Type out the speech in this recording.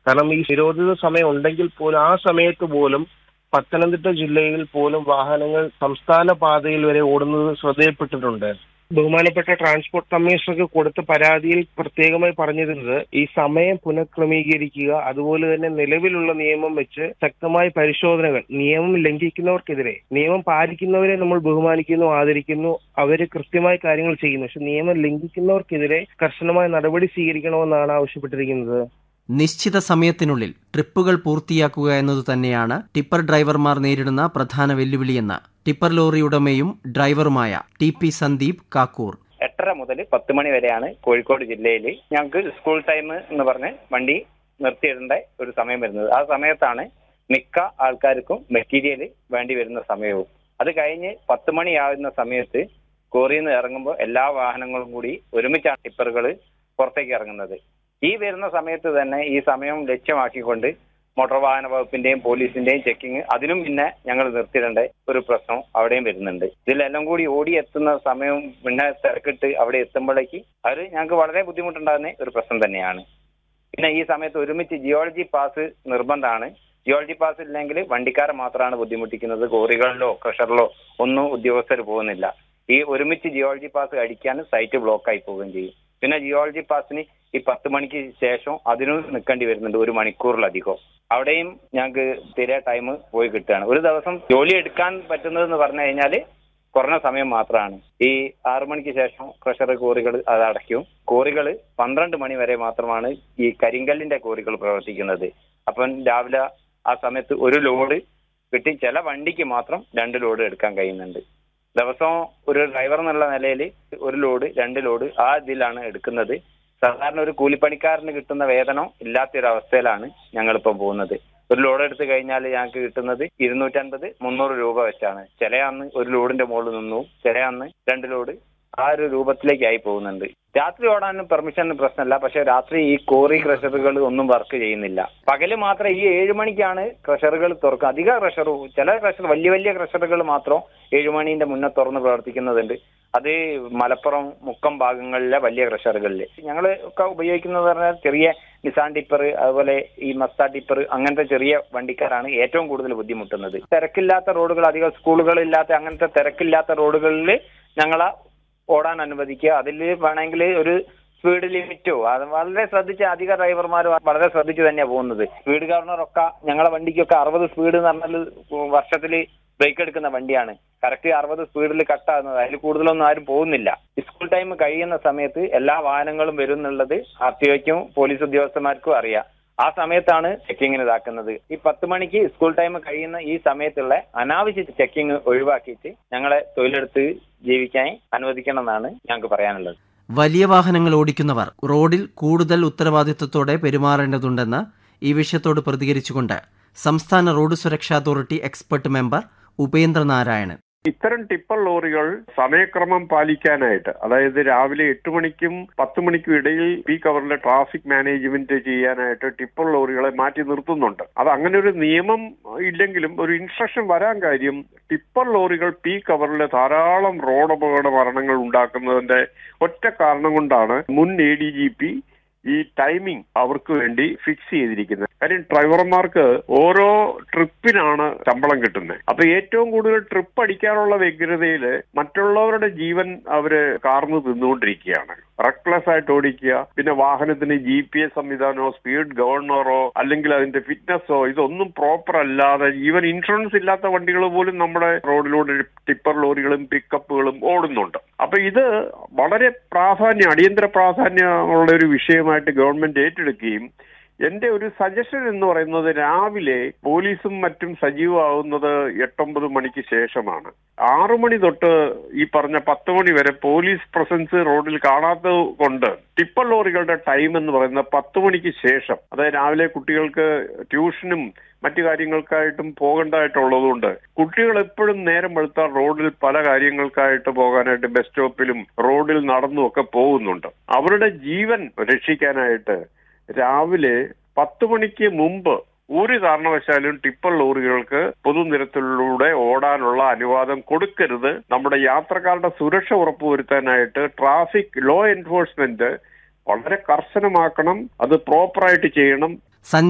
കാരണം ഈ നിരോധിത സമയം ഉണ്ടെങ്കിൽ പോലും ആ സമയത്ത് പോലും പത്തനംതിട്ട ജില്ലയിൽ പോലും വാഹനങ്ങൾ സംസ്ഥാന പാതയിൽ വരെ ഓടുന്നത് ശ്രദ്ധയിൽപ്പെട്ടിട്ടുണ്ട് ബഹുമാനപ്പെട്ട ട്രാൻസ്പോർട്ട് കമ്മീഷണർക്ക് കൊടുത്ത പരാതിയിൽ പ്രത്യേകമായി പറഞ്ഞിരുന്നത് ഈ സമയം പുനഃക്രമീകരിക്കുക അതുപോലെ തന്നെ നിലവിലുള്ള നിയമം വെച്ച് ശക്തമായ പരിശോധനകൾ നിയമം ലംഘിക്കുന്നവർക്കെതിരെ നിയമം പാലിക്കുന്നവരെ നമ്മൾ ബഹുമാനിക്കുന്നു ആദരിക്കുന്നു അവര് കൃത്യമായ കാര്യങ്ങൾ ചെയ്യുന്നു പക്ഷെ നിയമം ലംഘിക്കുന്നവർക്കെതിരെ കർശനമായ നടപടി സ്വീകരിക്കണമെന്നാണ് ആവശ്യപ്പെട്ടിരിക്കുന്നത് നിശ്ചിത സമയത്തിനുള്ളിൽ ട്രിപ്പുകൾ പൂർത്തിയാക്കുക എന്നതു തന്നെയാണ് ടിപ്പർ ഡ്രൈവർമാർ നേരിടുന്ന പ്രധാന വെല്ലുവിളിയെന്ന് ടിപ്പർ ലോറി ഉടമയും ഡ്രൈവറുമായ ടി പി സന്ദീപ് കാക്കൂർ എട്ടര മുതൽ പത്ത് മണി വരെയാണ് കോഴിക്കോട് ജില്ലയിൽ ഞങ്ങൾക്ക് സ്കൂൾ ടൈം എന്ന് പറഞ്ഞ് വണ്ടി നിർത്തിയിടേണ്ട ഒരു സമയം വരുന്നത് ആ സമയത്താണ് മിക്ക ആൾക്കാർക്കും മെറ്റീരിയൽ വേണ്ടി വരുന്ന സമയവും അത് കഴിഞ്ഞ് പത്ത് മണിയാകുന്ന സമയത്ത് കോറിയിൽ നിന്ന് ഇറങ്ങുമ്പോൾ എല്ലാ വാഹനങ്ങളും കൂടി ഒരുമിച്ചാണ് ടിപ്പറുകൾ പുറത്തേക്ക് ഇറങ്ങുന്നത് ഈ വരുന്ന സമയത്ത് തന്നെ ഈ സമയം ലക്ഷ്യമാക്കിക്കൊണ്ട് മോട്ടോർ വാഹന വകുപ്പിന്റെയും പോലീസിന്റെയും ചെക്കിങ് അതിനും പിന്നെ ഞങ്ങൾ നിർത്തിയിടേണ്ട ഒരു പ്രശ്നം അവിടെയും വരുന്നുണ്ട് ഇതിലെല്ലാം കൂടി ഓടി എത്തുന്ന സമയവും പിന്നെ തിരക്കിട്ട് അവിടെ എത്തുമ്പോഴേക്ക് അത് ഞങ്ങൾക്ക് വളരെ ബുദ്ധിമുട്ടുണ്ടാകുന്ന ഒരു പ്രശ്നം തന്നെയാണ് പിന്നെ ഈ സമയത്ത് ഒരുമിച്ച് ജിയോളജി പാസ് നിർബന്ധമാണ് ജിയോളജി പാസ് ഇല്ലെങ്കിൽ വണ്ടിക്കാരെ മാത്രമാണ് ബുദ്ധിമുട്ടിക്കുന്നത് കോറികളിലോ ക്രഷറിലോ ഒന്നും ഉദ്യോഗസ്ഥർ പോകുന്നില്ല ഈ ഒരുമിച്ച് ജിയോളജി പാസ് അടിക്കാൻ സൈറ്റ് ബ്ലോക്ക് ആയി പോവുകയും ചെയ്യും പിന്നെ ജിയോളജി പാസിന് ഈ പത്ത് മണിക്ക് ശേഷം അതിനും നിൽക്കേണ്ടി വരുന്നുണ്ട് ഒരു മണിക്കൂറിലധികം അവിടെയും ഞങ്ങൾക്ക് തീരെ ടൈം പോയി കിട്ടുകയാണ് ഒരു ദിവസം ജോലി എടുക്കാൻ പറ്റുന്നതെന്ന് പറഞ്ഞു കഴിഞ്ഞാൽ കുറഞ്ഞ സമയം മാത്രമാണ് ഈ ആറു മണിക്ക് ശേഷം ക്രഷർ കോറികൾ അത് അടയ്ക്കും കോറികൾ പന്ത്രണ്ട് മണി വരെ മാത്രമാണ് ഈ കരിങ്കല്ലിന്റെ കോറികൾ പ്രവർത്തിക്കുന്നത് അപ്പം രാവിലെ ആ സമയത്ത് ഒരു ലോഡ് കിട്ടി ചില വണ്ടിക്ക് മാത്രം രണ്ട് ലോഡ് എടുക്കാൻ കഴിയുന്നുണ്ട് ദിവസവും ഒരു ഡ്രൈവർ എന്നുള്ള നിലയിൽ ഒരു ലോഡ് രണ്ട് ലോഡ് ആ ഇതിലാണ് എടുക്കുന്നത് സാധാരണ ഒരു കൂലിപ്പണിക്കാരന് കിട്ടുന്ന വേതനം ഇല്ലാത്തൊരവസ്ഥയിലാണ് ഞങ്ങളിപ്പോൾ പോകുന്നത് ഒരു ലോഡ് എടുത്തു കഴിഞ്ഞാൽ ഞങ്ങൾക്ക് കിട്ടുന്നത് ഇരുന്നൂറ്റൻപത് മുന്നൂറ് രൂപ വെച്ചാണ് ചില അന്ന് ഒരു ലോഡിന്റെ മുകളിൽ നിന്നു ചില അന്ന് രണ്ട് ലോഡ് ആ ഒരു രൂപത്തിലേക്കായി പോകുന്നുണ്ട് രാത്രി ഓടാനും പെർമിഷന് പ്രശ്നമില്ല പക്ഷെ രാത്രി ഈ കോറി ക്രഷറുകൾ ഒന്നും വർക്ക് ചെയ്യുന്നില്ല പകല് മാത്രം ഈ ഏഴ് മണിക്കാണ് ക്രഷറുകൾ തുറക്കുക അധിക ക്രഷർ ചില ക്രഷർ വലിയ വലിയ ക്രഷറുകൾ മാത്രം ഏഴ് മണീന്റെ മുന്നേ തുറന്ന് പ്രവർത്തിക്കുന്നുണ്ട് അത് മലപ്പുറം മുക്കം ഭാഗങ്ങളിലെ വലിയ ക്രഷറുകളിൽ ഞങ്ങൾ ഒക്കെ ഉപയോഗിക്കുന്നത് പറഞ്ഞാൽ ചെറിയ നിസാൻ ടിപ്പർ അതുപോലെ ഈ മസ്ത ടിപ്പർ അങ്ങനത്തെ ചെറിയ വണ്ടിക്കാരാണ് ഏറ്റവും കൂടുതൽ ബുദ്ധിമുട്ടുന്നത് തിരക്കില്ലാത്ത റോഡുകൾ അധികം സ്കൂളുകളില്ലാത്ത അങ്ങനത്തെ തിരക്കില്ലാത്ത റോഡുകളിൽ ഞങ്ങളെ ഓടാൻ അനുവദിക്കുക അതിൽ വേണമെങ്കിൽ ഒരു സ്പീഡ് ലിമിറ്റോ അത് വളരെ ശ്രദ്ധിച്ച് അധിക ഡ്രൈവർമാർ വളരെ ശ്രദ്ധിച്ച് തന്നെയാണ് പോകുന്നത് സ്പീഡ് ഗവർണറൊക്കെ ഞങ്ങളെ വണ്ടിക്കൊക്കെ അറുപത് സ്പീഡ് എന്ന് പറഞ്ഞാൽ വർഷത്തിൽ ബ്രേക്ക് എടുക്കുന്ന വണ്ടിയാണ് കറക്റ്റ് അറുപത് സ്പീഡിൽ കട്ടാകുന്നത് അതിൽ കൂടുതലൊന്നും ആരും പോകുന്നില്ല സ്കൂൾ ടൈം കഴിയുന്ന സമയത്ത് എല്ലാ വാഹനങ്ങളും വരും എന്നുള്ളത് ആർ ടി ഒക്കും പോലീസ് ഉദ്യോഗസ്ഥന്മാർക്കും അറിയാം ആ സമയത്താണ് ചെക്കിങ്ങിന് ഇതാക്കുന്നത് ഈ പത്ത് മണിക്ക് സ്കൂൾ ടൈം കഴിയുന്ന ഈ സമയത്തുള്ള അനാവശ്യ ചെക്കിങ് ഒഴിവാക്കിയിട്ട് ഞങ്ങളെ തൊഴിലെടുത്ത് ജീവിക്കാൻ അനുവദിക്കണം എന്നാണ് ഞങ്ങൾക്ക് പറയാനുള്ളത് വലിയ വാഹനങ്ങൾ ഓടിക്കുന്നവർ റോഡിൽ കൂടുതൽ ഉത്തരവാദിത്വത്തോടെ പെരുമാറേണ്ടതുണ്ടെന്ന് ഈ വിഷയത്തോട് പ്രതികരിച്ചുകൊണ്ട് സംസ്ഥാന റോഡ് സുരക്ഷാ authority expert member Upendra Narayanan ഇത്തരം ടിപ്പർ ലോറികൾ സമയക്രമം പാലിക്കാനായിട്ട് അതായത് രാവിലെ എട്ട് മണിക്കും പത്ത് മണിക്കും ഇടയിൽ പീക്ക് അവറിലെ ട്രാഫിക് മാനേജ്മെന്റ് ചെയ്യാനായിട്ട് ടിപ്പർ ലോറികളെ മാറ്റി നിർത്തുന്നുണ്ട് അത് അങ്ങനെ ഒരു നിയമം ഇല്ലെങ്കിലും ഒരു ഇൻസ്ട്രക്ഷൻ വരാൻ കാര്യം ടിപ്പർ ലോറികൾ പീക്ക് അവറിലെ ധാരാളം റോഡ് അപകട മരണങ്ങൾ ഉണ്ടാക്കുന്നതിന്റെ ഒറ്റ കാരണം കൊണ്ടാണ് മുൻ എ ഡി ജി പി ഈ ടൈമിംഗ് അവർക്ക് വേണ്ടി ഫിക്സ് ചെയ്തിരിക്കുന്നത് കാര്യം ഡ്രൈവർമാർക്ക് ഓരോ ട്രിപ്പിനാണ് ശമ്പളം കിട്ടുന്നത് അപ്പൊ ഏറ്റവും കൂടുതൽ ട്രിപ്പ് അടിക്കാനുള്ള വ്യഗ്രതയിൽ മറ്റുള്ളവരുടെ ജീവൻ അവര് കാർന്ന് തിന്നുകൊണ്ടിരിക്കുകയാണ് റെക്ലെസ് ആയിട്ട് ഓടിക്കുക പിന്നെ വാഹനത്തിന് ജി പി എസ് സംവിധാനമോ സ്പീഡ് ഗവർണറോ അല്ലെങ്കിൽ അതിന്റെ ഫിറ്റ്നസ്സോ ഇതൊന്നും പ്രോപ്പർ അല്ലാതെ ഈവൻ ഇൻഷുറൻസ് ഇല്ലാത്ത വണ്ടികൾ പോലും നമ്മുടെ റോഡിലൂടെ ടിപ്പർ ലോറികളും പിക്കപ്പുകളും ഓടുന്നുണ്ട് അപ്പൊ ഇത് വളരെ പ്രാധാന്യം അടിയന്തര പ്രാധാന്യമുള്ള ഒരു വിഷയമായിട്ട് ഗവൺമെന്റ് ഏറ്റെടുക്കുകയും എന്റെ ഒരു സജഷൻ എന്ന് പറയുന്നത് രാവിലെ പോലീസും മറ്റും സജീവമാവുന്നത് എട്ടൊമ്പത് മണിക്ക് ശേഷമാണ് ആറു മണി തൊട്ട് ഈ പറഞ്ഞ പത്ത് മണി വരെ പോലീസ് പ്രസൻസ് റോഡിൽ കാണാത്തത് കൊണ്ട് ടിപ്പർ ലോറികളുടെ ടൈം എന്ന് പറയുന്നത് പത്ത് മണിക്ക് ശേഷം അതായത് രാവിലെ കുട്ടികൾക്ക് ട്യൂഷനും മറ്റു കാര്യങ്ങൾക്കായിട്ടും പോകേണ്ടതായിട്ടുള്ളതുകൊണ്ട് കുട്ടികൾ എപ്പോഴും നേരം വെളുത്താൽ റോഡിൽ പല കാര്യങ്ങൾക്കായിട്ട് പോകാനായിട്ട് ബസ് സ്റ്റോപ്പിലും റോഡിൽ നടന്നും ഒക്കെ പോകുന്നുണ്ട് അവരുടെ ജീവൻ രക്ഷിക്കാനായിട്ട് രാവിലെ പത്ത് മണിക്ക് മുമ്പ് ഒരു കാരണവശാലും ടിപ്പർ ലോറികൾക്ക് പൊതുനിരത്തിലൂടെ ഓടാനുള്ള അനുവാദം കൊടുക്കരുത് നമ്മുടെ യാത്രക്കാരുടെ സുരക്ഷ ഉറപ്പുവരുത്താനായിട്ട് ട്രാഫിക് ലോ എൻഫോഴ്സ്മെന്റ് വളരെ കർശനമാക്കണം അത് പ്രോപ്പറായിട്ട് ചെയ്യണം